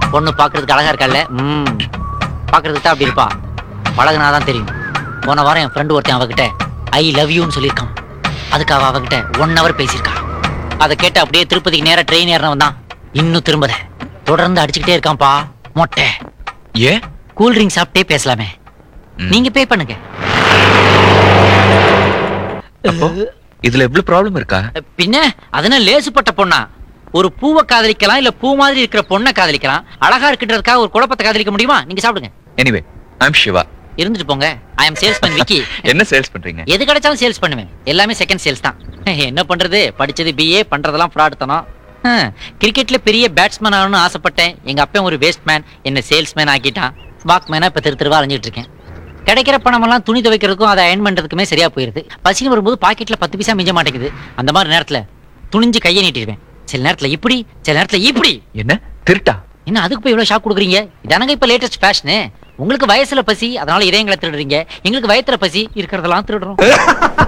பொண்ணு பாக்குறதுக்கு அழகா இருக்கல்ல ம் பாக்குறதுக்கு தான் அப்படி இருப்பா பழகுனாதான் தெரியும் போன வாரம் என் ஃப்ரெண்டு ஒருத்தன் அவகிட்ட ஐ லவ் யூன்னு சொல்லியிருக்கான் அதுக்கு அவ அவகிட்ட ஒன் ஹவர் பேசியிருக்கா அதை கேட்டு அப்படியே திருப்பதிக்கு நேரா ட்ரெயின் ஏறினவன் தான் இன்னும் திரும்பல தொடர்ந்து அடிச்சுக்கிட்டே இருக்கான்ப்பா மொட்டை ஏன் கூல் ட்ரிங்க் சாப்பிட்டே பேசலாமே ம். நீங்க பே பண்ணுங்க அப்போ இதுல எவ்வளவு ப்ராப்ளம் இருக்கா பின்ன அதனால லேசுப்பட்ட பொண்ணா ஒரு பூவை காதலிக்கலாம் இல்ல பூ மாதிரி இருக்கிற பொண்ணை காதலிக்கலாம் அழகா இருக்குன்றதுக்காக ஒரு குழப்பத்தை காதலிக்க முடியுமா நீங்க சாப்பிடுங்க எனிவே ஐம் சிவா இருந்துட்டு போங்க ஐ அம் சேல்ஸ்மேன் விக்கி என்ன சேல்ஸ் பண்றீங்க எது கிடைச்சாலும் சேல்ஸ் பண்ணுவேன் எல்லாமே செகண்ட் சேல்ஸ் தான் என்ன பண்றது படிச்சது பிஏ பண்றதெல்லாம் ஃப்ராட் தானோ கிரிக்கெட்ல பெரிய பேட்ஸ்மேன் ஆகணும்னு ஆசைப்பட்டேன் எங்க அப்பன் ஒரு வேஸ்ட் மேன் என்ன சேல்ஸ்மேன் ஆக்கிட்டான் வாக்மேனா இப்ப திரு திருவா அலைஞ்சிட்டு இருக்கேன் கிடைக்கிற பணமெல்லாம் துணி துவைக்கிறதுக்கும் அதை அயன் பண்றதுக்குமே சரியா போயிருது பசின்னு வரும்போது பாக்கெட்ல பத்து பைசா மிஞ்ச மாட்டேங்குது அந்த மாதிரி நேரத்துல துணிஞ்சு கையை நீட்டிடுவேன் சில நேரத்துல இப்படி சில நேரத்துல இப்படி என்ன திருட்டா என்ன அதுக்கு போய் இவ்வளவு ஷாக் கொடுக்குறீங்க இதானங்க இப்ப லேட்டஸ்ட் ஃபேஷனு உங்களுக்கு வயசுல பசி அதனால இதயங்களை திருடுறீங்க எங்களுக்கு வயத்துல பசி இருக்கிறதெல்லாம் திருடுறோம்